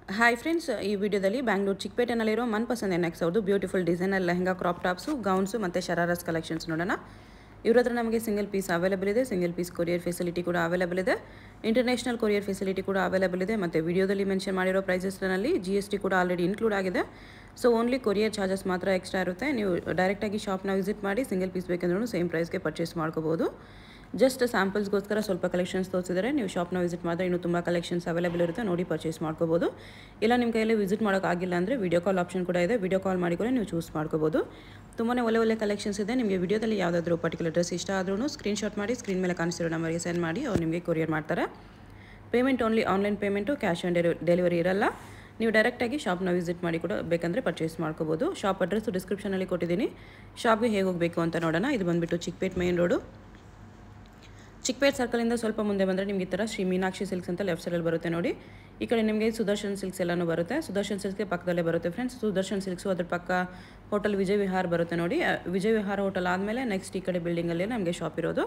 Hi friends ಈ ವಿಡಿಯೋದಲ್ಲಿ ಬ್ಯಾಂಗ್ಳೂರು ಚಿಕ್ಕಪೇಟೆನಲ್ಲಿರೋ ಮನ್ಪಸಂದ್ ಎನ್ ಎಕ್ಸ್ ಅವ್ರದ್ದು beautiful designer lehenga crop tops gowns ಮತ್ತು ಶರಾರಸ್ ಕಲೆಕ್ಷನ್ಸ್ ನೋಡೋಣ ಇವ್ರ ಹತ್ರ ನಮಗೆ ಸಿಂಗಲ್ ಪೀಸ್ ಅವೈಲೇಬಲ್ ಇದೆ ಸಿಂಗಲ್ ಪೀಸ್ ಕೊರಿಯರ್ ಫೆಸಿಲಿಟಿ ಕೂಡ ಅವೈಲೇಬಲ್ ಇದೆ ಇಂಟರ್ನ್ಯಾಷನಲ್ ಕೊರಿಯರ್ ಫೆಸಿಲಿಟಿ ಕೂಡ ಅವೈಲೇಬಲ್ ಇದೆ ಮತ್ತು ವಿಡಿಯೋದಲ್ಲಿ ಮೆನ್ಷನ್ ಮಾಡಿರೋ ಪ್ರೈಸಸ್ನಲ್ಲಿ ಜಿ ಎಸ್ ಟಿ ಕೂಡ ಆಲ್ರೆಡಿ ಇನ್ಕ್ಲೂಡ್ ಆಗಿದೆ ಸೊ ಓನ್ಲಿ ಕೊರಿಯರ್ ಚಾರ್ಜಸ್ ಮಾತ್ರ ಎಕ್ಸ್ಟ್ರಾ ಇರುತ್ತೆ ನೀವು ಡೈರೆಕ್ಟಾಗಿ ಶಾಪ್ನ ವಿಸಿಟ್ ಮಾಡಿ ಸಿಂಗಲ್ ಪೀಸ್ ಬೇಕಂದ್ರೂ ಸೇಮ್ ಪ್ರೈಸ್ಗೆ ಪರ್ಚೇಸ್ ಮಾಡ್ಕೋಬೋದು ಜಸ್ಟ್ ಸ್ಯಾಂಪಲ್ಸ್ಗೋಸ್ಕರ ಸ್ವಲ್ಪ ಕಲೆಕ್ಷನ್ಸ್ ತೋರಿಸಿದರೆ ನೀವು ಶಾಪ್ನ ವಿಸಿಟ್ ಮಾಡಿದ್ರೆ ಇನ್ನೂ ತುಂಬ ಕಲೆಕ್ಷನ್ಸ್ ಅವೈಲೇಬಲ್ ಇರುತ್ತೆ ನೋಡಿ ಪರ್ಚೇಸ್ ಮಾಡ್ಕೋಬೋದು ಇಲ್ಲ ನಿಮ್ಮ ಕೈಯಲ್ಲಿ ವಿಸಿಟ್ ಮಾಡೋಕ್ಕಾಗಿಲ್ಲ ಅಂದರೆ ವಿಡಿಯೋ ಕಾಲ್ ಆಪ್ಷನ್ ಕೂಡ ಇದೆ ವಿಡಿಯೋ ಕಾಲ್ ಮಾಡಿ ಕೂಡ ನೀವು ಚೂಸ್ ಮಾಡ್ಕೋಬೋದು ತುಂಬಾ ಒಳ್ಳೆ ಒಳ್ಳೆ ಕಲೆಕ್ಷನ್ಸ್ ಇದೆ ನಿಮಗೆ ವಿಡಿಯೋದಲ್ಲಿ ಯಾವುದಾದ್ರೂ ಪರ್ಟಿಕ್ಯುಲರ್ ಡ್ರೆಸ್ ಇಷ್ಟ ಆದ್ರೂ ಸ್ಕ್ರೀನ್ಶಾಟ್ ಮಾಡಿ ಸ್ಕ್ರೀನ್ ಮೇಲೆ ಕಾಣಿಸಿರೋ ನಂಬರ್ಗೆ ಸೆಂಡ್ ಮಾಡಿ ಅವ್ರು ನಿಮಗೆ ಕೊರಿಯರ್ ಮಾಡ್ತಾರೆ payment only online payment cash on delivery ಇರಲ್ಲ ನೀವು ಡೈರೆಕ್ಟಾಗಿ ಶಾಪ್ನ ವಿಸಿಟ್ ಮಾಡಿ ಕೂಡ ಬೇಕಂದರೆ ಪರ್ಚೇಸ್ ಮಾಡ್ಕೋಬೋದು ಶಾಪ್ ಅಡ್ರೆಸ್ಸು ಡಿಸ್ಕ್ರಿಪ್ಷನಲ್ಲಿ ಕೊಟ್ಟಿದ್ದೀನಿ ಶಾಪ್ಗೆ ಹೇಗೆ ಹೋಗಬೇಕು ಅಂತ ನೋಡೋಣ ಇದು ಬಂದುಬಿಟ್ಟು ಚಿಕ್ಕಪೇಟ್ ಮೇನ್ ರೋಡು ಚಿಕ್ಕಪೇಟ್ ಸರ್ಕಲಿಂದ ಸ್ವಲ್ಪ ಮುಂದೆ ಬಂದರೆ ನಿಮಗೆ ಈ ಥರ ಶ್ರೀ ಮೀನಾಕ್ಷಿ ಸಿಲ್ಕ್ಸ್ ಅಂತ ಲೆಫ್ಟ್ ಸೈಡಲ್ಲಿ ಬರುತ್ತೆ ನೋಡಿ ಈ ಕಡೆ ನಿಮಗೆ ಸುದರ್ಶನ್ ಸಿಲ್ಕ್ಸ್ ಎಲ್ಲನೂ ಬರುತ್ತೆ ಸುದರ್ಶನ್ ಸಿಲ್ಕ್ಗೆ ಪಕ್ಕದಲ್ಲೇ ಬರುತ್ತೆ ಫ್ರೆಂಡ್ಸ್ ಸುದರ್ಶನ್ ಸಿಲ್ಕ್ಸು ಅದ್ರ ಪಕ್ಕ ಹೋಟೆಲ್ ವಿಜಯ್ ವಿಹಾರ್ ಬರುತ್ತೆ ನೋಡಿ ಆ, ವಿಜಯ್ ವಿಹಾರ ಹೋಟೆಲ್ ಆದಮೇಲೆ ನೆಕ್ಸ್ಟ್ ಈ ಕಡೆ ಬಿಲ್ಡಿಂಗಲ್ಲಿ ನಮಗೆ ಶಾಪ್ ಇರೋದು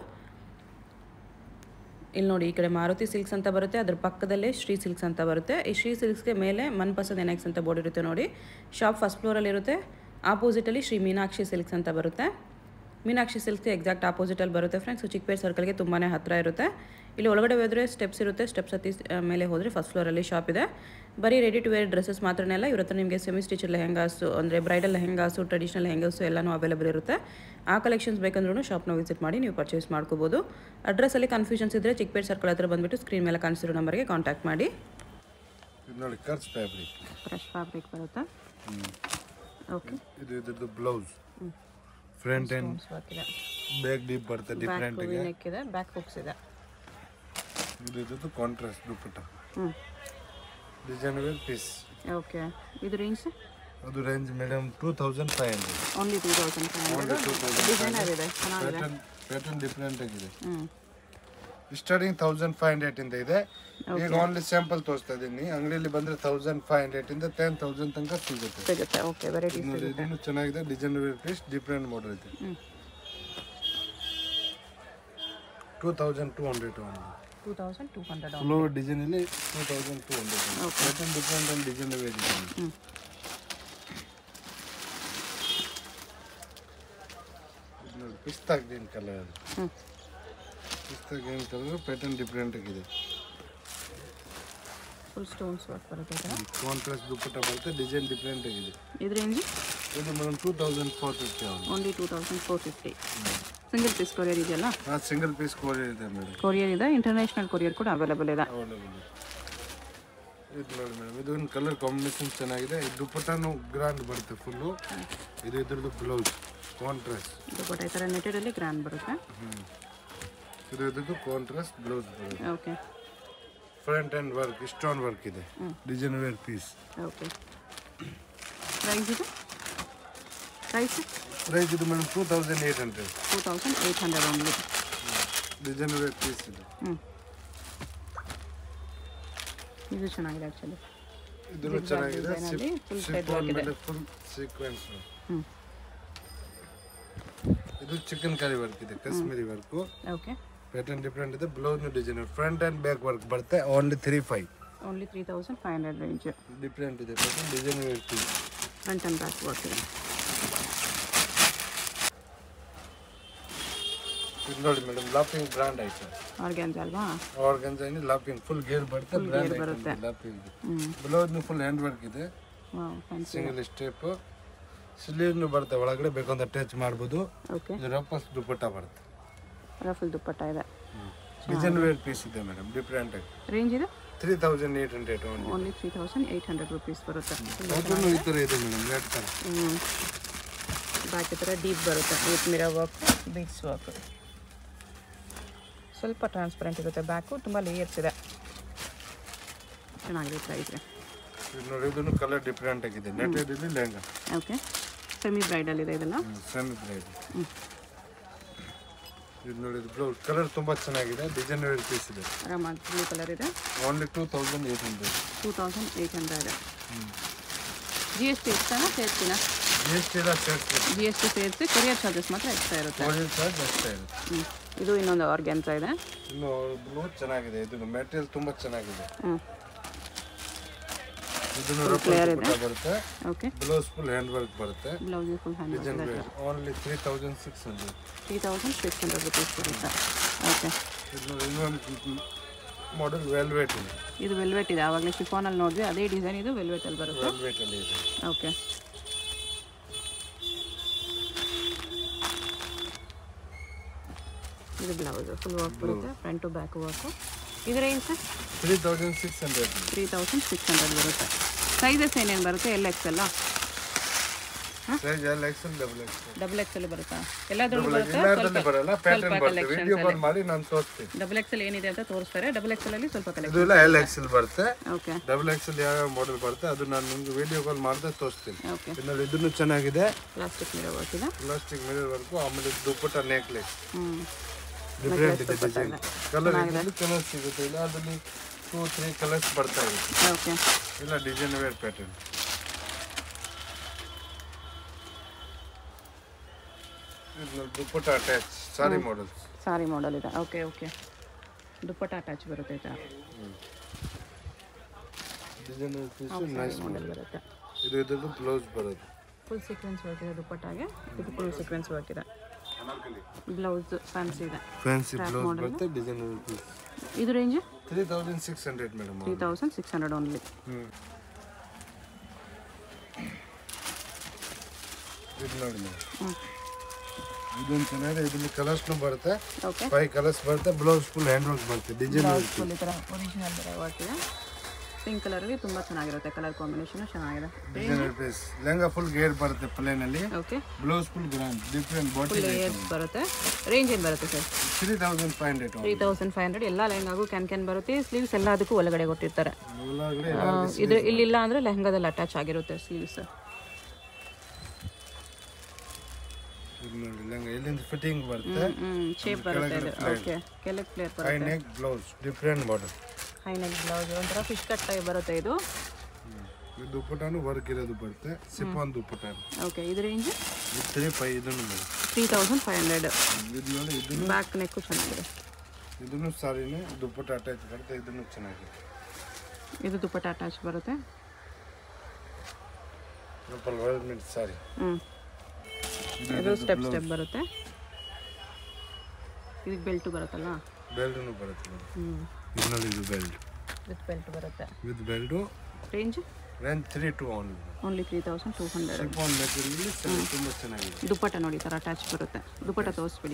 ಇಲ್ಲಿ ನೋಡಿ ಈ ಕಡೆ ಮಾರುತಿ ಸಿಲ್ಕ್ಸ್ ಅಂತ ಬರುತ್ತೆ ಅದ್ರ ಪಕ್ಕದಲ್ಲೇ ಶ್ರೀ ಸಿಲ್ಕ್ಸ್ ಅಂತ ಬರುತ್ತೆ ಈ ಶ್ರೀ ಸಿಲ್ಕ್ಸ್ಗೆ ಮೇಲೆ ಮನ್ಪಸಂದ್ ಎನೆಕ್ಸ್ ಅಂತ ಬೋರ್ಡ್ ಇರುತ್ತೆ ನೋಡಿ ಶಾಪ್ ಫಸ್ಟ್ ಫ್ಲೋರಲ್ಲಿ ಇರುತ್ತೆ ಆಪೋಸಿಟಲ್ಲಿ ಶ್ರೀ ಮೀನಾಕ್ಷಿ ಸಿಲ್ಕ್ಸ್ ಅಂತ ಬರುತ್ತೆ ಮೀನಾಕ್ಷಿ ಸಿಲ್ಕ್ಸ್ಗೆ ಎಕ್ಸಾಕ್ಟ್ ಆಪೋಸಿಟಲ್ಲಿ ಬರುತ್ತೆ ಫ್ರೆಂಡ್ಸ್ ಚಿಕ್ಕಪೇಟ್ ಸರ್ಕಲ್ಗೆ ತುಂಬಾ ಹತ್ತಿರ ಇರುತ್ತೆ ಇಲ್ಲಿ ಒಳಗಡೆ ಹೋದರೆ ಸ್ಟೆಪ್ಸ್ ಇರುತ್ತೆ ಸ್ಟೆಪ್ಸ್ ಹತ್ತಿ ಆ, ಮೇಲೆ ಹೋದರೆ ಫಸ್ಟ್ ಫ್ಲೋರಲ್ಲಿ ಶಾಪ್ ಇದೆ ಬರೀ ರೆಡಿ ಟು ವೇರ್ ಡ್ರೆಸ್ಸಸ್ ಮಾತ್ರನೇ ಇವ್ರ ಹತ್ರ ನಿಮಗೆ ಸೆಮಿ ಸ್ಟಿಚ್ ಲೆಹಂಗಾಸು ಅಂದರೆ ಬ್ರೈಡಲ್ ಲೆಹಂಗಾಸು ಟ್ರೆಡಿಷನಲ್ ಲೆಹಂಗಾಸು ಎಲ್ಲನೂ ಅವೈಲೇಬಲ್ ಇರುತ್ತೆ ಆ ಕಲೆಕ್ಷನ್ಸ್ ಬೇಕಂದ್ರೂ ಶಾಪ್ನ ವಿಸಿಟ್ ಮಾಡಿ ನೀವು ಪರ್ಚೇಸ್ ಮಾಡ್ಕೋಬೋದು ಅಡ್ರೆಸ್ಸಲ್ಲಿ ಕನ್ಫ್ಯೂಷನ್ಸ್ ಇದ್ದರೆ ಚಿಕ್ಕಪೇಟ್ ಸರ್ಕಲ್ ಹತ್ರ ಬಂದುಬಿಟ್ಟು ಸ್ಕ್ರೀನ್ ಮೇಲೆ ಕಾಣಿಸಿರೋ ನಂಬರ್ಗೆ ಕಾಂಟ್ಯಾಕ್ಟ್ ಮಾಡಿ ಇದು ನೋಡಿ ಕರ್ಸ್ ಫ್ಯಾಬ್ರಿಕ್ ಫ್ರೆಶ್ ಫ್ಯಾಬ್ರಿಕ್ ಬರುತ್ತೆ ಓಕೆ ಇದು ಇದ್ರದ್ದು ಬ್ಲೌಸ್ ಫ್ರಂಟ್ ಅಂಡ್ ವರ್ಕ್ ಇದೆ ಬ್ಯಾಕ್ ಡೀಪ್ ಬರುತ್ತೆ ಡಿಫ್ರೆಂಟ್ ಬ್ಯಾಕ್ ನೆಕ್ ಇದೆ ಬ್ಯಾಕ್ ಹುಕ್ಸ್ ಇದೆ ಇದು ಇದ್ರದ್ದು ಕಾಂಟ್ರಾಸ್ಟ್ ದುಪ್ಪಟ್ಟ ಹ್ಞೂ ಡಿಸೈನ್ ವೇರ್ ಪೀಸ್ ಓಕೆ ಇದು ರೇಂಜ್ ಅದು range madam two thousand five hundred only two thousand five hundred designer ಇದೆ ಚೆನ್ನಾಗಿದೆ ಪ್ಯಾಟರ್ನ್ ಪ್ಯಾಟರ್ನ್ ಡಿಫ್ರೆಂಟ್ ಆಗಿದೆ ಹ್ಞೂ ಸ್ಟಾರ್ಟಿಂಗ್ ತೌಸಂಡ್ ಫೈವ್ ಹಂಡ್ರೆಡ್ ಇಂದ ಇದೆ ಈಗ ಓನ್ಲಿ ಸ್ಯಾಂಪಲ್ ತೋರಿಸ್ತಾ ಇದ್ದೀನಿ ಅಂಗಡಿಯಲ್ಲಿ ಬಂದ್ರೆ ತೌಸಂಡ್ ಫೈವ್ ಹಂಡ್ರೆಡ್ ಇಂದ ಟೆನ್ ತೌಸಂಡ್ ತನಕ ಸಿಗುತ್ತೆ ಸಿಗುತ್ತೆ ಓಕೆ ವೆರೈಟೀಸ್ ನೋಡಿ ಇದನ್ನು ಚೆನ್ನಾಗಿದೆ design wear piece different model ಇದೆ ಹ್ಞೂ ಟೂ ತೌಸಂಡ್ ಟೂ ಹಂಡ್ರೆಡ್ ಒಂದು two thousand two hundred floor design ಅಲ್ಲಿ two thousand two hundred pattern different and design wear design ಹ್ಞೂ ಇದು ನೋಡಿ ಪಿಸ್ತಾ ಗ್ರೀನ್ ಕಲರ್ ಹ್ಞೂ pista green colour pattern different ಆಗಿದೆ full stones work ಬರುತ್ತೆ ಈ ಥರ ಕಾಂಟ್ರಾಸ್ಟ್ ದುಪ್ಪಟ್ಟ ಬರುತ್ತೆ ಡಿಸೈನ್ ಡಿಫ್ರೆಂಟ್ ಆಗಿದೆ ಇದು ರೇಂಜ್ ಇದು madam two thousand four fifty ಅವನು only two thousand four fifty single piece courier ಇದೆಯಲ್ಲ ಆ ಸಿಂಗಲ್ ಪೀಸ್ ಕೋರಿಯರ್ ಇದೆ ಮೇಡಮ್ ಕೊರಿಯರ್ ಇದೆ ಇಂಟರ್ನ್ಯಾಷನಲ್ ಕೊರಿಯರ್ ಕೂಡ ಅವೈಲೇಬಲ್ ಇದೆ ಅವೈಲೇಬಲ್ ಇದು ನೋಡಿ ಮೇಡಮ್ ಇದು ಒಂದು ಕಲರ್ ಕಾಂಬಿನೇಷನ್ ಚೆನ್ನಾಗಿದೆ ಇದು ದುಪ್ಪಟ್ಟನು ಗ್ರ್ಯಾಂಡ್ ಬರುತ್ತೆ ಫುಲ್ಲು ಇದು ಇದ್ರದ್ದು ಬ್ಲೌಸ್ ಕಾಂಟ್ರಾಸ್ಟ್ ಇದು ಬಟ್ ಈ ಥರ ನೆಟೆಡಲ್ಲಿ ಗ್ರ್ಯಾಂಡ್ ಬರುತ್ತೆ ಹ್ಞೂ ಇದು ಇದ್ರದ್ದು ಕಾಂಟ್ರಾಸ್ಟ್ ಬ್ಲೌಸ್ ಬರುತ್ತೆ okay front and work stone work ಇದೆ design wear piece okay price ಇದು ಪ್ರೈಸ್ ಪ್ರೈಸ್ ಇದು madam two thousand eight hundred two thousand eight hundred only design wear piece ಇದೆ ಹ್ಞೂ ಇದು ಚೆನ್ನಾಗಿದೆ ಆ್ಯಕ್ಚುಲಿ ಇದು ಚೆನ್ನಾಗಿದೆ ಡಿಸೈನಲ್ಲಿ full thread ಸಿಕ್ವನ್ work ಇದೆ. ಮೇಲೆ ಫುಲ್ ಸೀಕ್ವೆನ್ಸ್ ಹ್ಞೂ ಇದು ಚಿಕನ್ ಕರಿ ವರ್ಕ್ ಇದೆ Kashmiri work okay pattern different ಇದೆ blouse design front and back work ಬರುತ್ತೆ only three five only three thousand five hundred range different ಇದೆ pattern design wear piece front and back work ಇದೆ ಇದು ನೋಡಿ madam laughing brand item organza ಅಲ್ವಾ organza any laughing full ಗೇರ್ ಬರುತ್ತೆ brand ಬರುತ್ತೆ. Item laughing ಹ್ಞೂ ಬ್ಲೌಸ್ ಫುಲ್ ಹ್ಯಾಂಡ್ ವರ್ಕ್ ಇದೆ ವಾವ್ ಫ್ಯಾನ್ಸಿ ಸಿಂಗಲ್ ಸ್ಟೆಪ್ ಸ್ಲೀವ್ನು ಬರುತ್ತೆ ಒಳಗಡೆ ಬೇಕಂದ್ರೆ ಅಟ್ಯಾಚ್ ಮಾಡ್ಬೋದು ಓಕೆ ಇದು ರಫಸ್ ದುಪ್ಪಟ್ಟ ಬರುತ್ತೆ ರಫಲ್ ದುಪ್ಪಟ್ಟ ಇದೆ ಡಿಸೈನ್ ವೇರ್ ಪೀಸ್ ಇದೆ ಮೇಡಮ್ ಡಿಫ್ರೆಂಟ್ ಆಗಿ ರೇಂಜ್ ಇದು three thousand eight hundred only only three thousand eight hundred rupees ಬರುತ್ತೆ ಅದನ್ನು ಈ ಥರ ಇದೆ ಮೇಡಮ್ ರೆಡ್ ಕಲರ್ ಹ್ಞೂ ಬ್ಯಾಕ್ ಥರ ಡೀಪ್ ಬರುತ್ತೆ with mirror work beads work ಸ್ವಲ್ಪ ಟ್ರಾನ್ಸ್ಪರೆಂಟ್ ಇರುತ್ತೆ ಬ್ಯಾಕು ತುಂಬ ಲೇಯರ್ಸ್ ಇದೆ ಚೆನ್ನಾಗಿದೆ ಪ್ರೈಸ್ ಇದು ನೋಡಿ ಇದನ್ನು ಕಲರ್ ಡಿಫ್ರೆಂಟ್ ಆಗಿದೆ ನೆಟೆಡ್ ಇಲ್ಲಿ ಲೆಹಂಗಾ ಓಕೆ ಸೆಮಿ ಬ್ರೈಡಲ್ ಇದೆ ಇದೆಲ್ಲ ಸೆಮಿ ಬ್ರೈಡ್ ಇದು ನೋಡಿ ಬ್ಲೌಸ್ ಕಲರ್ ತುಂಬ ಚೆನ್ನಾಗಿದೆ ಡಿಸೈನ್ ವೇರ್ ಪೀಸ್ ಇದೆ ಆರಾಮಾಗಿ ಬ್ಲೂ ಕಲರ್ ಇದೆ only two thousand eight hundred two thousand eight hundred G S T ಎಕ್ಸ್ಟ್ರಾನ ಸೇರ್ತೀನ ಜಿ ಎಸ್ ಟಿ ಎಲ್ಲ ಸೇರಿಸ್ಬೇಕು ಜಿ ಎಸ್ ಟಿ ಸೇರಿಸಿ ಕೊರಿಯರ್ ಚಾರ್ಜಸ್ ಮಾತ್ರ ಎಕ್ಸ್ಟ್ರಾ ಇರುತ್ತೆ ಕೊರಿಯರ್ ಚಾರ್ಜ್ ಅಷ್ಟೇ ಇರುತ್ತೆ ಹ್ಞೂ ಇದು ಇನ್ನೊಂದು ಆರ್ಗ್ಯಾನ್ಸ ಇದೆ ಇನ್ನು ಬ್ಲೂ ಚೆನ್ನಾಗಿದೆ ಇದು ಮೆಟೀರಿಯಲ್ ತುಂಬ ಚೆನ್ನಾಗಿದೆ ಹ್ಞೂ ಇದನ್ನು ರಫಲ್ ದುಪ್ಪಟ್ಟ ಬರುತ್ತೆ okay blouse full hand work ಬರುತ್ತೆ blouse full hand design only three thousand six hundred three thousand six hundred rupees ಬರುತ್ತೆ ಓಕೆ ಇದು ಇನ್ನೊಂದು ಮಾಡೆಲ್ ವೆಲ್ವೆಟ್ ಇದೆ ಇದು ವೆಲ್ವೆಟ್ ಇದೆ ಆವಾಗಲೇ ಶಿಫಾನಲ್ಲಿ ನೋಡಿದ್ವಿ ಅದೇ ಡಿಸೈನ್ ಇದು ವೆಲ್ವೆಟಲ್ಲಿ ಬರುತ್ತೆ ವೆಲ್ವೆಟ್ ಅಲ್ಲಿ ಇದೆ ಓಕೆ ಇದು ಬ್ಲೌಸ್ ಫುಲ್ ವರ್ಕ್ ಬರುತ್ತೆ ಫ್ರಂಟ್ ಟು ಬ್ಯಾಕ್ ವರ್ಕು ಇದರ ಏನು sir three thousand six hundred three thousand six hundred ಬರುತ್ತೆ ಸೈಜಸ್ ಏನೇನು ಬರುತ್ತೆ ಎಲ್ ಎಕ್ಸ್ ಎಲ್ಲ size L XL double XL double X ಅಲ್ಲಿ ಬರುತ್ತಾ ಎಲ್ಲದರಲ್ಲೂ ಬರುತ್ತೆ ಎಲ್ಲದರಲ್ಲಿ ಬರಲ್ಲ ಪ್ಯಾಟರ್ನ್ ಬರುತ್ತೆ ವಿಡಿಯೋ ಕಾಲ್ ಮಾಡಿ ನಾನು ತೋರಿಸ್ತೀನಿ ಡಬಲ್ ಎಕ್ಸ್ ಅಲ್ಲಿ ಏನಿದೆ ಅಂತ ತೋರಿಸ್ತಾರೆ ಡಬಲ್ ಎಕ್ಸ್ ಅಲ್ಲಿ ಸ್ವಲ್ಪ ಕಲೆಕ್ಷನ್ ಇದು ಎಲ್ಲ ಎಲ್ ಎಕ್ಸೆಲ್ ಬರುತ್ತೆ ಓಕೆ ಡಬಲ್ ಎಕ್ಸೆಲ್ ಯಾವ ಮಾಡೆಲ್ ಬರುತ್ತೆ ಅದು ನಾನು ನಿಮ್ಗೆ ವಿಡಿಯೋ ಕಾಲ್ ಮಾಡಿದ್ರೆ ತೋರಿಸ್ತೀನಿ ಓಕೆ ಇನ್ನು ಇದನ್ನು ಚೆನ್ನಾಗಿದೆ ಪ್ಲಾಸ್ಟಿಕ್ ಮಿರರ್ ವರ್ಕ್ ಇದೆ ಪ್ಲಾಸ್ಟಿಕ್ ಮಿರರ್ ವರ್ಕು ಆಮೇಲೆ ದುಪ್ಪಟ್ಟ ನೆಕ್ಲೆಸ್ ಹ್ಞೂ ಡಿಫ್ರೆಂಟ್ ಇದೆ ಡಿಸೈನ್ ಕಲರ್ ಇದರಲ್ಲಿ ಕಲರ್ ಸಿಗುತ್ತೆ ಇಲ್ಲ ಅದರಲ್ಲಿ ಟೂ ತ್ರೀ ಕಲರ್ಸ್ ಬರ್ತಾ ಇರುತ್ತೆ ಓಕೆ ಇಲ್ಲ ಡಿಸೈನ್ ವೇರ್ ಪ್ಯಾಟರ್ನ್ ಇದು ದುಪ್ಪಟ್ಟ ಅಟ್ಯಾಚ್ ಸಾರಿ ಮಾಡಲ್ಸ್ ಸಾರಿ ಮಾಡಲ್ ಇದೆ ಓಕೆ ಓಕೆ ದುಪ್ಪಟ್ಟ ಅಟ್ಯಾಚ್ ಬರುತ್ತೆ ಆಯ್ತಾ ಡಿಸೈನ್ ಪೀಸ್ ನೈಸ್ ಮಾಡಲ್ ಬರುತ್ತೆ ಇದು ಇದ್ರದ್ದು ಬ್ಲೌಸ್ ಬರುತ್ತೆ ಫುಲ್ ಸೀಕ್ವೆನ್ಸ್ ವರ್ಕ್ ಇದೆ ದುಪ್ಪಟ್ಟಾಗೆ ಇದು ಫುಲ್ ಸೀಕ್ವೆನ್ಸ್ ವರ್ಕ್ ಇದೆ ಬ್ಲೌಸ್ ಫ್ಯಾನ್ಸಿ ಇದೆ ಫ್ಯಾನ್ಸಿ ಬ್ಲೌಸ್ ಬರುತ್ತೆ ಡಿಸೈನ್ ಪೀಸ್ ಇದು range three thousand six hundred madam three thousand six hundred only ಹ್ಞೂ ಇದು ನೋಡಿ ಮೇಡಮ್ ಹ್ಞೂ ಇದೊಂದು ಚೆನ್ನಾಗಿದೆ ಇದರಲ್ಲಿ ಕಲರ್ಸ್ನು ಬರುತ್ತೆ ಓಕೆ ಫೈವ್ ಕಲರ್ಸ್ ಬರುತ್ತೆ ಬ್ಲೌಸ್ ಫುಲ್ ಹ್ಯಾಂಡ್ ವರ್ಕ್ ಬರುತ್ತೆ ಡಿಸೈನ್ ಬ್ಲೌಸ್ ಫುಲ್ ಈ ಥರ ಒರಿಜಿನಲ್ ಬೇರೆ ವರ್ಕ್ ಇದೆ ಪಿಂಕ್ ಕಲರಲ್ಲಿ ತುಂಬ ಚೆನ್ನಾಗಿರುತ್ತೆ ಕಲರ್ ಕಾಂಬಿನೇಷನ್ ಚೆನ್ನಾಗಿದೆ ಡಿಸೈನರ್ ಪೀಸ್ ಲೆಹಂಗಾ ಫುಲ್ ಗೇರ್ ಬರುತ್ತೆ ಪ್ಲೇನ್ ಅಲ್ಲಿ okay blouse full grand different ಬಾಟಿ ಫುಲ್ ಲೇಯರ್ಸ್ ಬರುತ್ತೆ ರೇಂಜ್ ಏನು ಬರುತ್ತೆ sir three thousand five hundred three thousand five hundred ಎಲ್ಲ ಲೆಹಂಗಾಗೂ ಕ್ಯಾನ್ ಕ್ಯಾನ್ ಬರುತ್ತೆ ಸ್ಲೀವ್ಸ್ ಎಲ್ಲ ಅದಕ್ಕೂ ಒಳಗಡೆ ಕೊಟ್ಟಿರ್ತಾರೆ ಒಳಗಡೆ ಆ, ಇದ್ರ ಇಲ್ಲಿಲ್ಲ ಅಂದರೆ ಲೆಹಂಗಾದಲ್ಲಿ ಅಟ್ಯಾಚ್ ಆಗಿರುತ್ತೆ ಸ್ಲೀವ್ಸ್ ಇದು ನೋಡಿ ಲೆಹಂಗಾ ಎಲ್ಲಿಂದ ಫಿಟ್ಟಿಂಗ್ ಬರುತ್ತೆ ಹ್ಞೂ ಶೇಪ್ ಬರುತ್ತೆ ಇದು ಓಕೆ ಕೆಳಗೆ ಪ್ಲೇಯರ್ ಹೈ ಬರುತ್ತೆ neck blouse different border high neck blouse ಒಂಥರ ಫಿಶ್ ಕಟ್ ಟೈಪ್ ಬರುತ್ತೆ ಇದು ಇದು ದುಪ್ಪಟಾನು ವರ್ಕ್ ಇರೋದು ಬರುತ್ತೆ ಸಿಫಾನ್ ದುಪ್ಪಟ ಓಕೆ ಇದು ರೇಂಜ್ ಇದು ತ್ರೀ ಫೈವ್ ಇದನ್ನು ನೋಡಿ ತ್ರೀ ತೌಸಂಡ್ ಫೈವ್ ಹಂಡ್ರೆಡ್ ಇದು ನೋಡಿ ಇದನ್ನು ಬ್ಯಾಕ್ ನೆಕ್ಕು ಚೆನ್ನಾಗಿದೆ ಇದನ್ನು ಸಾರಿನೇ ದುಪ್ಪಟ ಅಟ್ಯಾಚ್ ಬರುತ್ತೆ ಇದನ್ನು ಚೆನ್ನಾಗಿದೆ ಇದು ದುಪ್ಪಟ್ಟ ಅಟ್ಯಾಚ್ ಬರುತ್ತೆ ಟ್ರಿಪಲ್ ವೆಲ್ಮೆಂಟ್ ಸಾರಿ ಹ್ಞೂ ಇದು ಸ್ಟೆಪ್ ಸ್ಟೆಪ್ ಬರುತ್ತೆ ಇದಕ್ಕೆ ಬೆಲ್ಟು ಬರುತ್ತಲ್ಲ ಬೆಲ್ಟು ಬರುತ್ತೆ ನೋಡಿ. ಹ್ಞೂ ಇದು ನೋಡಿ ಇದು ಬೆಲ್ಟ್ ವಿತ್ ಬೆಲ್ಟ್ ಬರುತ್ತೆ with belt range range three to one only three thousand two hundred chiffon material ತುಂಬ ಚೆನ್ನಾಗಿದೆ ದುಪ್ಪಟ್ಟ ನೋಡಿ ಈ ಥರ ಅಟ್ಯಾಚ್ ಬರುತ್ತೆ ದುಪ್ಪಟ್ಟ ತೋರಿಸ್ಬಿಡಿ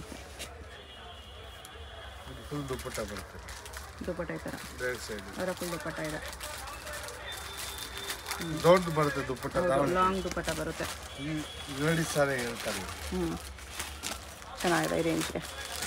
ಇದು ಫುಲ್ ದುಪ್ಪಟ್ಟ ಬರುತ್ತೆ ದುಪ್ಪಟ್ಟ ಈ ಥರ ಬ್ಯಾಕ್ ಸೈಡ್ ಅದರ ಫುಲ್ ದುಪ್ಪಟ್ಟ ಇದೆ ದೊಡ್ಡ ಬರುತ್ತೆ ದುಪ್ಪಟ್ಟ ಲಾಂಗ್ ದುಪ್ಪಟ್ಟ ಬರುತ್ತೆ ಈ ಲೇಡಿ ಸಾರಿ ಹೇಳ್ತಾರೆ ಹ್ಞೂ ಚೆನ್ನಾಗಿದೆ ಈ ರೇಂಜ್ಗೆ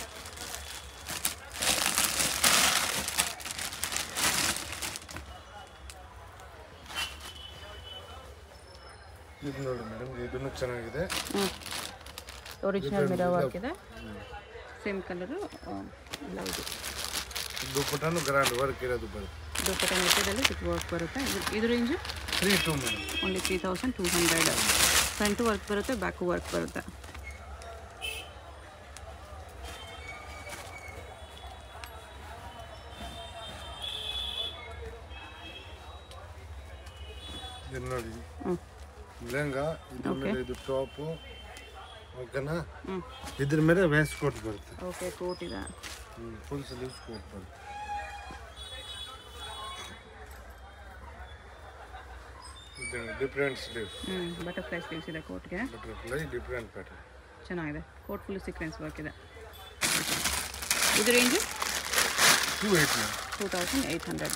ಇದು ನೋಡಿ ಮೇಡಮ್ ಇದನ್ನು ಚೆನ್ನಾಗಿದೆ ಹ್ಞೂ ಒರಿಜಿನಲ್ ಮಿರರ್ ವರ್ಕ್ ಇದೆ ಸೇಮ್ ಕಲರು ಬ್ಲೌಸು ದುಪ್ಪಟ್ಟನು ಗ್ರ್ಯಾಂಡ್ ವರ್ಕ್ ಇರೋದು ಬರುತ್ತೆ ದುಪ್ಪಟ್ಟ ಮೆಟೀರಿಯಲ್ ವಿತ್ ವರ್ಕ್ ಬರುತ್ತೆ ಇದು ಇದು range three to madam only three thousand two hundred front work ಬರುತ್ತೆ ಬ್ಯಾಕು ವರ್ಕ್ ಬರುತ್ತೆ ಇದು ನೋಡಿ ಹ್ಞೂ ಲೆಹಂಗಾ ಇದ್ರ ಮೇಲೆ ಇದು ಟಾಪು ಓಕೆನಾ ಹ್ಞೂ ಇದ್ರ ಮೇಲೆ ವೇಸ್ಟ್ ಕೋಟ್ ಬರುತ್ತೆ ಓಕೆ ಕೋಟ್ ಇದೆ ಫುಲ್ ಸ್ಲೀವ್ಸ್ ಕೋಟ್ ಬರುತ್ತೆ ಇದು ಡಿಫ್ರೆಂಟ್ ಸ್ಲೀವ್ಸ್ ಹ್ಞೂ ಬಟರ್ಫ್ಲೈ ಸ್ಲೀವ್ಸ್ ಇದೆ ಕೋಟ್ಗೆ ಬಟರ್ಫ್ಲೈ ಡಿಫ್ರೆಂಟ್ ಪ್ಯಾಟರ್ನ್ ಚೆನ್ನಾಗಿದೆ ಕೋಟ್ ಫುಲ್ ಸೀಕ್ವೆನ್ಸ್ ವರ್ಕ್ ಇದೆ ಇದು range two eight madam two thousand eight hundred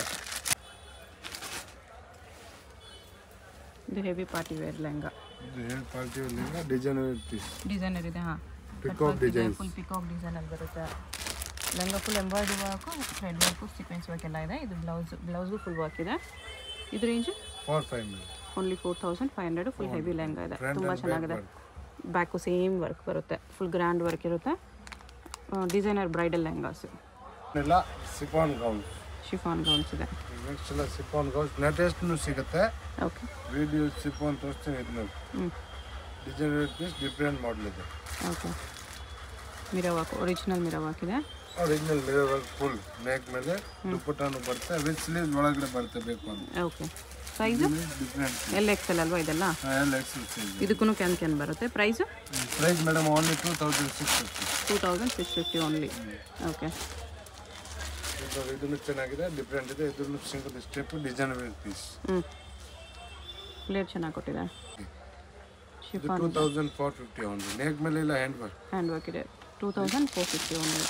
ಇದು ಹೆವಿ ಪಾರ್ಟಿ ವೇರ್ ಲೆಹಂಗಾ ಇದು ಹೇರ್ party lehenga designer piece designer ಇದೆ ಹಾಂ Peacock designs. ಫುಲ್ ಪಿಕಾಕ್ ಡಿಸೈನಲ್ಲಿ ಬರುತ್ತೆ lehenga full embroidery work thread work sequence work ಎಲ್ಲ ಇದೆ ಇದು ಬ್ಲೌಸ್ ಬ್ಲೌಸ್ಗೂ ಫುಲ್ ವರ್ಕ್ ಇದೆ ಇದು range four five madam only four thousand five hundred full heavy lehenga ಇದೆ Front ತುಂಬ and back ಚೆನ್ನಾಗಿದೆ work. ಬ್ಯಾಕು ಸೇಮ್ ವರ್ಕ್ ಬರುತ್ತೆ ಫುಲ್ ಗ್ರ್ಯಾಂಡ್ ವರ್ಕ್ ಇರುತ್ತೆ ಡಿಸೈನರ್ ಬ್ರೈಡಲ್ ಲೆಹಂಗಾಸ್ ಎಲ್ಲ ಸಿಫಾನ್ ಗೌನ್ಸ್ ಶಿಫಾನ್ ಗೌನ್ಸ್ ಇದೆ ನೆಕ್ಸ್ಟ್ ಎಲ್ಲ ಸಿಫಾನ್ ಗೌನ್ಸ್ ಲೇಟೆಸ್ಟ್ನು ಸಿಗುತ್ತೆ ಓಕೆ ವಿಡಿಯೋ ಸಿಫಾನ್ ತೋರಿಸ್ತೀನಿ ಇದು ನೋಡಿ ಹ್ಞೂ ಡಿಸೈನರ್ ಪೀಸ್ ಡಿಫ್ರೆಂಟ್ ಮಾಡಲ್ ಇದೆ ಓಕೆ ಮಿರವಾಕ್ ಒರಿಜಿನಲ್ ಮಿರವಾಕ್ ಇದೆ original mirror work full neck ಮೇಲೆ ದುಪ್ಪಟ್ಟಾನು ಬರುತ್ತೆ ವಿತ್ ಸ್ಲೀವ್ ಒಳಗಡೆ ಬರುತ್ತೆ ಬೇಕು ಅಂತ okay size different L XL ಅಲ್ವಾ ಇದೆಲ್ಲ ಎಲ್ಲ ಎಕ್ಸೆಲ್ ಸೈಜ್ ಇದಕ್ಕೂ ಕ್ಯಾನ್ ಕ್ಯಾನ್ ಬರುತ್ತೆ price price madam only two thousand six fifty two thousand six fifty only okay ಇದನ್ನು ಚೆನ್ನಾಗಿದೆ ಡಿಫ್ರೆಂಟ್ ಇದೆ ಇದನ್ನು single step design wear piece ಹ್ಞೂ ಪ್ಲೇಟ್ ಚೆನ್ನಾಗಿ ಕೊಟ್ಟಿದೆ ಇದು chiffon two thousand four fifty only neck ಮೇಲೆ ಇಲ್ಲ ಹ್ಯಾಂಡ್ ವರ್ಕ್ ಹ್ಯಾಂಡ್ ವರ್ಕ್ ಇದೆ two thousand four fifty only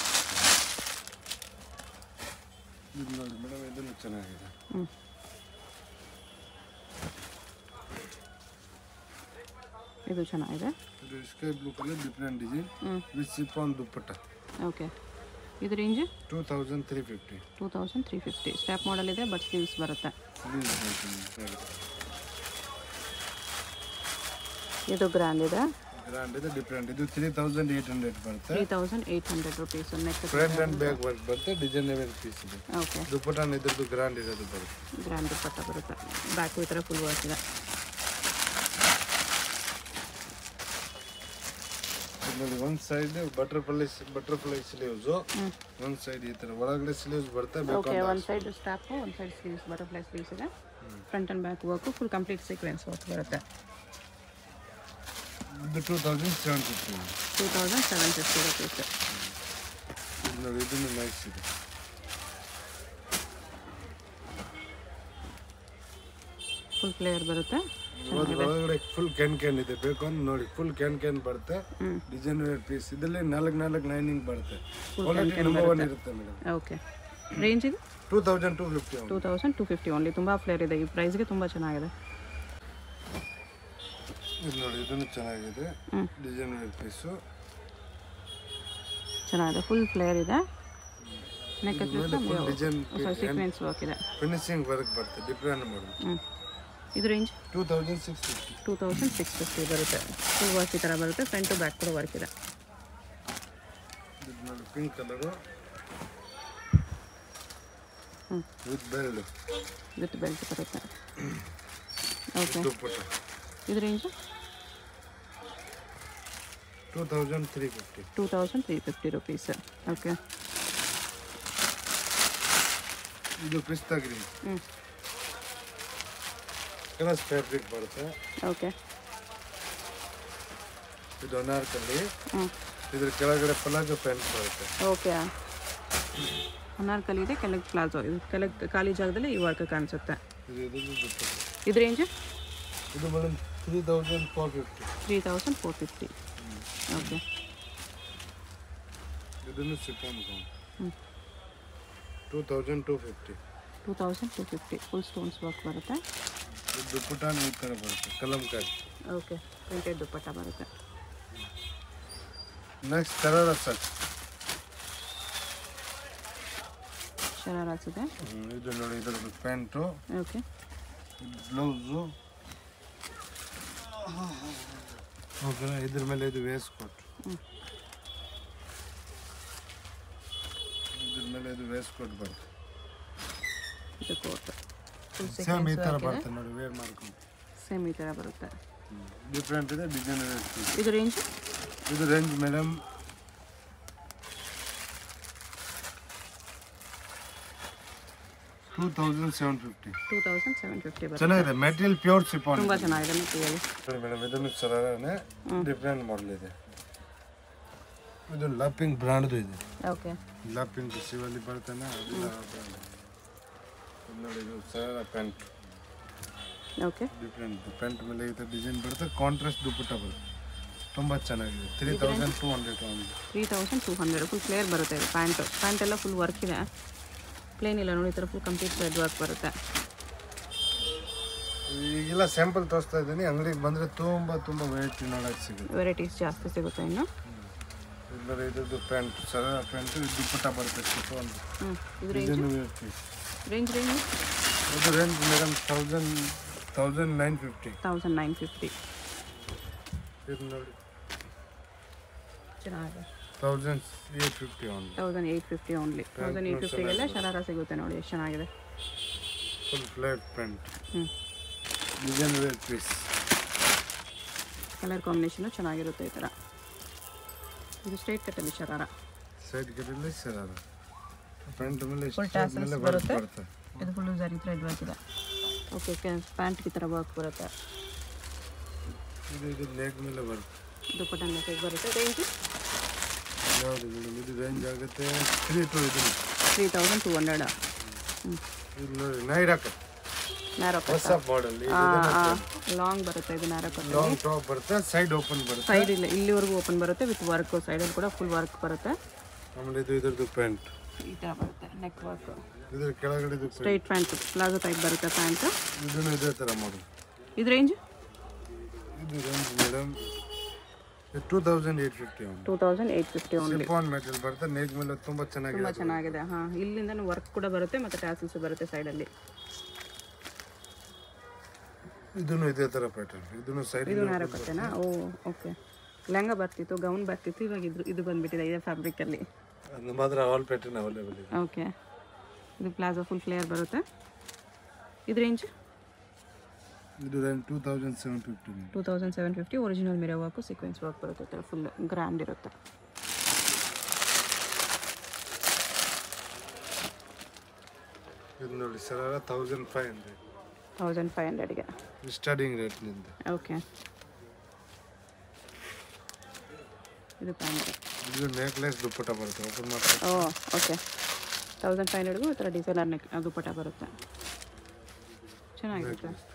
ಇದು ನೋಡಿ ಮೇಡಮ್ ಇದನ್ನು ಚೆನ್ನಾಗಿದೆ ಹ್ಞೂ ಇದು ಚೆನ್ನಾಗಿದೆ ಇದು sky blue colour different design ಹ್ಞೂ ವಿತ್ ಸಿಪ್ ಆನ್ ದುಪ್ಪಟ್ಟ ಓಕೆ ಇದು range two thousand three fifty two thousand three fifty strap model ಇದೆ ಬಟ್ ಸ್ಲೀವ್ಸ್ ಬರುತ್ತೆ ಇದು ಗ್ರ್ಯಾಂಡ್ ಇದೆ ಗ್ರ್ಯಾಂಡ್ ಇದೆ ಡಿಫ್ರೆಂಟ್ ಇದು ತ್ರೀ ತೌಸಂಡ್ ಏಟ್ ಹಂಡ್ರೆಡ್ ಬರುತ್ತೆ three thousand eight hundred rupees neck front and back work ಬರುತ್ತೆ design wear piece ಇದೆ okay ದುಪ್ಪಟ್ಟಾನ ಇದ್ರದ್ದು ಗ್ರ್ಯಾಂಡ್ ಇರೋದು ಬರುತ್ತೆ ಗ್ರ್ಯಾಂಡ್ ದುಪ್ಪಟ್ಟ ಬರುತ್ತೆ ಬ್ಯಾಕು ಈ ಥರ ಫುಲ್ ವರ್ಕ್ ಇದೆ ಇದು ನೋಡಿ ಒಂದು ಸೈಡ್ ಬಟರ್ಫ್ಲೈ ಬಟರ್ಫ್ಲೈ ಸ್ಲೀವ್ಸ್ ಒಂದು ಸೈಡ್ ಈ ಥರ ಒಳಗಡೆ ಸ್ಲೀವ್ಸ್ ಬರುತ್ತೆ ಬೇಕು ಓಕೆ ಒಂದು ಸೈಡ್ ಸ್ಟ್ಯಾಪು ಒಂದು ಸೈಡ್ ಸ್ಲೀವ್ಸ್ ಬಟರ್ಫ್ಲೈ ಸ್ಲೀವ್ಸ್ ಇದೆ front and back work full complete sequence work ಬರುತ್ತೆ ಇದು two thousand seven fifty two thousand seven fifty rupees ಇದು ನೋಡಿ ಇದನ್ನು ನೈಸ್ ಇದೆ ಫುಲ್ ಪ್ಲೇಯರ್ ಬರುತ್ತೆ ಇವಾಗ ಒಳಗಡೆ ಫುಲ್ ಕ್ಯಾನ್ ಕ್ಯಾನ್ ಇದೆ ಬೇಕು ಅಂದ್ರೆ ನೋಡಿ ಫುಲ್ ಕ್ಯಾನ್ ಕ್ಯಾನ್ ಬರುತ್ತೆ ಹ್ಮ್. ಡಿಸೈನ್ ವೇರ್ ಪೀಸ್ ಇದರಲ್ಲಿ ನಾಲ್ಕು ನಾಲ್ಕು ಲೈನಿಂಗ್ ಬರುತ್ತೆ ಕ್ವಾಲಿಟಿ ನಂಬರ್ ಒನ್ ಇರುತ್ತೆ ಮೇಡಮ್ ಓಕೆ ರೇಂಜ್ ಇದು two thousand two fifty two thousand two fifty only ತುಂಬ ಫ್ಲೇರ್ ಇದೆ ಈ ಪ್ರೈಸ್ಗೆ ತುಂಬ ಚೆನ್ನಾಗಿದೆ ಇದು ನೋಡಿ ಇದನ್ನು ಚೆನ್ನಾಗಿದೆ ಹ್ಮ್. ಡಿಸೈನ್ ವೇರ್ ಪೀಸು ಚೆನ್ನಾಗಿದೆ ಫುಲ್ ಫ್ಲೇರ್ ಇದೆ ನೆಕ್ ಮೇಲೆ ಫುಲ್ ಡಿಸೈನ್ ಸೀಕ್ವೆನ್ಸ್ ವರ್ಕ್ ಇದೆ ಫಿನಿಶಿಂಗ್ ವರ್ಕ್ ಬರುತ್ತೆ ಡಿಫ್ರೆಂಟ್ ಮೇಡಮ್ ಹ್ಞೂ ಇದು range two thousand six fifty two thousand six fifty ಬರುತ್ತೆ ಫುಲ್ ವರ್ಕ್ ಈ ಥರ ಬರುತ್ತೆ ಫ್ರಂಟ್ ಟು ಬ್ಯಾಕ್ ಕೂಡ ವರ್ಕ್ ಇದೆ ಇದು ನೋಡಿ ಪಿಂಕ್ ಕಲರು ಹ್ಞೂ ವಿತ್ ಬೆಲ್ಡ್ ವಿತ್ ಬೆಲ್ಟ್ ಬರುತ್ತೆ ಓಕೆ ದುಪ್ಪಟ್ಟ ಇದು range two thousand three fifty two thousand three fifty rupees okay ಇದು ಪಿಸ್ತಾ ಗ್ರೀನ್ ಹ್ಞೂ ಕಲರ್ಸ್ ಫ್ಯಾಬ್ರಿಕ್ ಬರುತ್ತೆ ಓಕೆ ಇದು ಅನಾರ್ಕಲ್ಲಿ ಹ್ಞೂ ಇದ್ರ ಕೆಳಗಡೆ ಪಲಾಜೋ ಪ್ಯಾಂಟ್ ಬರುತ್ತೆ ಓಕೆ ಅನಾರ್ಕಲಿ ಇದೆ ಕೆಳಗೆ ಪ್ಲಾಜೋ ಇದು ಕೆಳಗೆ ಖಾಲಿ ಜಾಗದಲ್ಲಿ ಈ ವರ್ಕ್ ಕಾಣಿಸುತ್ತೆ ಇದು ಇದು ದುಪ್ಪಟ್ಟ ಇದು ರೇಂಜು ಇದು madam three thousand four fifty three thousand four fifty okay ಇದನ್ನು ಸಿಫಾನ್ ಹ್ಞೂ two thousand two fifty two thousand two fifty full stones work ಬರುತ್ತೆ ಇದು ದುಪ್ಪಟ್ಟಾನು ಈ ಥರ ಬರುತ್ತೆ ಕಲಂಕಾರಿ ಓಕೆ ಪ್ರಿಂಟೆಡ್ ದುಪ್ಪಟ್ಟ ಬರುತ್ತೆ ನೆಕ್ಸ್ಟ್ ತರಾರ ಸಟ್ ಶರಾರಾಸ್ ಇದೆ ಇದು ನೋಡಿ ಇದ್ರದ್ದು ಪ್ಯಾಂಟು ಓಕೆ ಬ್ಲೌಸು ಓಕೆನಾ ಇದ್ರ ಮೇಲೆ ಇದು ವೇಸ್ಟ್ ಕೋಟ್ ಹ್ಞೂ ಇದ್ರ ಮೇಲೆ ಇದು ವೇಸ್ಟ್ ಕೋಟ್ ಬರುತ್ತೆ ಇದು ಕೋಟ್ ಫುಲ್ ಸೇಮ್ ಈ ಥರ ಬರುತ್ತೆ ನೋಡಿ ವೇರ್ ಮಾಡ್ಕೊಂಡು ಸೇಮ್ ಈ ಥರ ಬರುತ್ತೆ ಡಿಫ್ರೆಂಟ್ ಇದೆ ಡಿಸೈನ್ ಇದು ರೇಂಜ್ ಇದು range madam two thousand seven fifty two thousand seven fifty ಬರುತ್ತೆ ಚೆನ್ನಾಗಿದೆ ಮೆಟೀರಿಯಲ್ ಪ್ಯೂರ್ ಸಿಪಾನ್ ತುಂಬ ಚೆನ್ನಾಗಿದೆ ಮೆಟೀರಿಯಲ್ ನೋಡಿ ಮೇಡಮ್ ಇದನ್ನು ಸರಾರನೆ ಡಿಫ್ರೆಂಟ್ ಮಾಡಲ್ ಇದೆ ಇದು ಲಪ್ಪಿಂಗ್ ಬ್ರ್ಯಾಂಡ್ದು ಇದೆ ಓಕೆ ಲಪ್ಪಿಂಗ್ ಶಿವಲ್ಲಿ ಬರ್ತಾನೆ ಅದೆಲ್ಲ brand. ಇದು ನೋಡಿ ಇದು sharara pant okay different pant ಮೇಲೆ ಈ ಥರ ಡಿಸೈನ್ ಬರುತ್ತೆ ಕಾಂಟ್ರಾಸ್ಟ್ ದುಪ್ಪಟ್ಟ ಬರುತ್ತೆ ತುಂಬ ಚೆನ್ನಾಗಿದೆ ತ್ರೀ ತೌಸಂಡ್ ಟೂ ಹಂಡ್ರೆಡ್ ಒಂದು three thousand two hundred full flare ಬರುತ್ತೆ ಇದು ಪ್ಯಾಂಟ್ ಪ್ಯಾಂಟ್ ಎಲ್ಲ ಫುಲ್ ವರ್ಕ್ ಇದೆ ಪ್ಲೇನ್ ಇಲ್ಲ ನೋಡಿ ಈ ಥರ ಫುಲ್ ಕಂಪ್ಲೀಟ್ ಥ್ರೆಡ್ ವರ್ಕ್ ಬರುತ್ತೆ ಈಗೆಲ್ಲ ಸ್ಯಾಂಪಲ್ ತೋರಿಸ್ತಾ ಇದ್ದೀನಿ ಅಂಗಡಿಗೆ ಬಂದರೆ ತುಂಬ ತುಂಬ ವೆರೈಟಿ ನೋಡೋಕೆ ಸಿಗುತ್ತೆ ವೆರೈಟೀಸ್ ಜಾಸ್ತಿ ಸಿಗುತ್ತೆ ಇನ್ನು ಇಲ್ಲ ಇದ್ರದ್ದು ಪ್ಯಾಂಟ್ ಸರ ಪ್ಯಾಂಟು ದುಪ್ಪಟ್ಟ ಬರುತ್ತೆ ಚಿಕ್ಕ ಹ್ಞೂ ಇದು ರೇಂಜ್ ಇದನ್ನು ಪೀಸ್ ರೇಂಜ್ ರೇಂಜ್ ಅದು range madam thousand thousand nine fifty thousand nine fifty ಇದು ನೋಡಿ ಚೆನ್ನಾಗಿದೆ thousand eight fifty one thousand eight fifty only thousand eight ಫಿಫ್ಟಿಗೆಲ್ಲ ಶರಾರ ಸಿಗುತ್ತೆ ನೋಡಿ ಎಷ್ಟು ಚೆನ್ನಾಗಿದೆ ಫುಲ್ ಫ್ಲಾಟ್ ಪ್ಯಾಂಟ್ ಹ್ಞೂ design wear piece colour combination ಚೆನ್ನಾಗಿರುತ್ತೆ ಈ ಥರ ಇದು ಸ್ಟ್ರೈಟ್ ಕಟ್ಟಲ್ಲಿ ಶರಾರ ಸೈಡ್ ಕಡೆಯಲ್ಲಿ ಶರಾರ ಪ್ಯಾಂಟ್ ಮೇಲೆ Full strap tassels ಮೇಲೆ ಬರುತ್ತೆ. ವರ್ಕ್ ಬರುತ್ತೆ ಇದು ಫುಲ್ಲು ಜರಿ ಥ್ರೆಡ್ ವರ್ಕ್ ಇದೆ ಓಕೆ ಪ್ಯಾಂಟ್ಗೆ ಈ ಥರ ವರ್ಕ್ ಬರುತ್ತೆ ಇದು ಇದು ನೆಕ್ ಮೇಲೆ ಬರುತ್ತೆ ದುಪ್ಪಟ್ಟ ನೆಕ್ಗೆ ಬರುತ್ತೆ ರೇಂಜ್ ಯಾವುದು ಮೇಡಮ್ ಇದು ರೇಂಜ್ ಆಗುತ್ತೆ ತ್ರೀ ಟು ಇದು ತ್ರೀ ತೌಸಂಡ್ ಟೂ ಹಂಡ್ರೆಡ್ ಇದು ನೋಡಿ ನೈರಾಕ ನ್ಯಾರೋ ಹೊಸ ಮಾಡಲ್ ಲಾಂಗ್ ಬರುತ್ತೆ ಇದು ನ್ಯಾರೋ ಕಟ್ ಲಾಂಗ್ ಟಾಪ್ ಬರುತ್ತೆ ಸೈಡ್ ಓಪನ್ ಬರುತ್ತೆ ಸೈಡ್ ಇಲ್ಲ ಇಲ್ಲಿವರೆಗೂ ಓಪನ್ ಬರುತ್ತೆ ವಿತ್ ವರ್ಕ್ ಸೈಡಲ್ಲಿ ಕೂಡ ಫುಲ್ ವರ್ಕ್ ಬರುತ್ತೆ ಆಮೇಲೆ ಇದು ಇದ್ರದ್ದು ಪ್ಯಾಂಟ್ ಈ ಥರ ಬರುತ್ತೆ ನೆಕ್ ವರ್ಕ್ ಇದ್ರ ಕೆಳಗಡೆ ಇದು ಸ್ಟ್ರೈಟ್ ಪ್ಯಾಂಟ್ ಪ್ಲಾಜೋ ಟೈಪ್ ಬರುತ್ತೆ ಪ್ಯಾಂಟ್ ಇದನ್ನು ಇದೇ ಥರ ಮಾಡಲ್ ಇದು ರೇಂಜ್ ಇದು range madam two thousand eight fifty ಅವನು two thousand eight fifty only chiffon material ಬರುತ್ತೆ ನೇಕ್ ಮೇಲೆ ತುಂಬ ಚೆನ್ನಾಗಿದೆ ತುಂಬ ಚೆನ್ನಾಗಿದೆ ಹಾಂ ಇಲ್ಲಿಂದ ವರ್ಕ್ ಕೂಡ ಬರುತ್ತೆ ಮತ್ತು ಟ್ಯಾಸಲ್ಸ್ ಬರುತ್ತೆ ಸೈಡಲ್ಲಿ ಇದನ್ನು ಇದೇ ಥರ ಪ್ಯಾಟರ್ನ್ ಇದನ್ನು ಸೈಡ್ ಇದು ನ್ಯಾರೋ ಕಟ್ಟೆನಾ ಓ ಓಕೆ ಲೆಹಂಗಾ ಬರ್ತಿತ್ತು ಗೌನ್ ಬರ್ತಿತ್ತು ಇವಾಗ ಇದು ಇದು ಬಂದ್ಬಿಟ್ಟಿದೆ ಇದೇ ಫ್ಯಾಬ್ರಿಕಲ್ಲಿ ನಮ್ಮ ಹತ್ರ ಆಲ್ ಪ್ಯಾಟರ್ನ್ ಅವೈಲೇಬಲ್ ಇದೆ ಓಕೆ ಇದು ಪ್ಲಾಜೋ ಫುಲ್ ಫ್ಲೇಯರ್ ಬರುತ್ತೆ ಇದು ರೇಂಜ್ ಇದು range two thousand seven fifty two thousand seven fifty original mirror work sequence work ಬರುತ್ತೆ ಈ ಥರ ಫುಲ್ ಗ್ರ್ಯಾಂಡ್ ಇರುತ್ತೆ ಇದು ನೋಡಿ sir thousand five hundred thousand five ಹಂಡ್ರೆಡ್ಗೆ ಸ್ಟಾರ್ಟಿಂಗ್ ರೇಟ್ನಿಂದ ಓಕೆ ಇದು ಪ್ಯಾಂಟ್ ಇದು ನೆಕ್ಲೆಸ್ ದುಪ್ಪಟ್ಟ ಬರುತ್ತೆ ಓಪನ್ ಮಾಡ್ತಾರೆ ಓ ಓಕೆ ತೌಸಂಡ್ ಫೈವ್ ಹಂಡ್ರೆಡ್ಗೂ ಈ ಥರ ಡಿಸೈನರ್ ನೆಕ್ ದುಪ್ಪಟ್ಟ ಬರುತ್ತೆ ಚೆನ್ನಾಗಿರುತ್ತೆ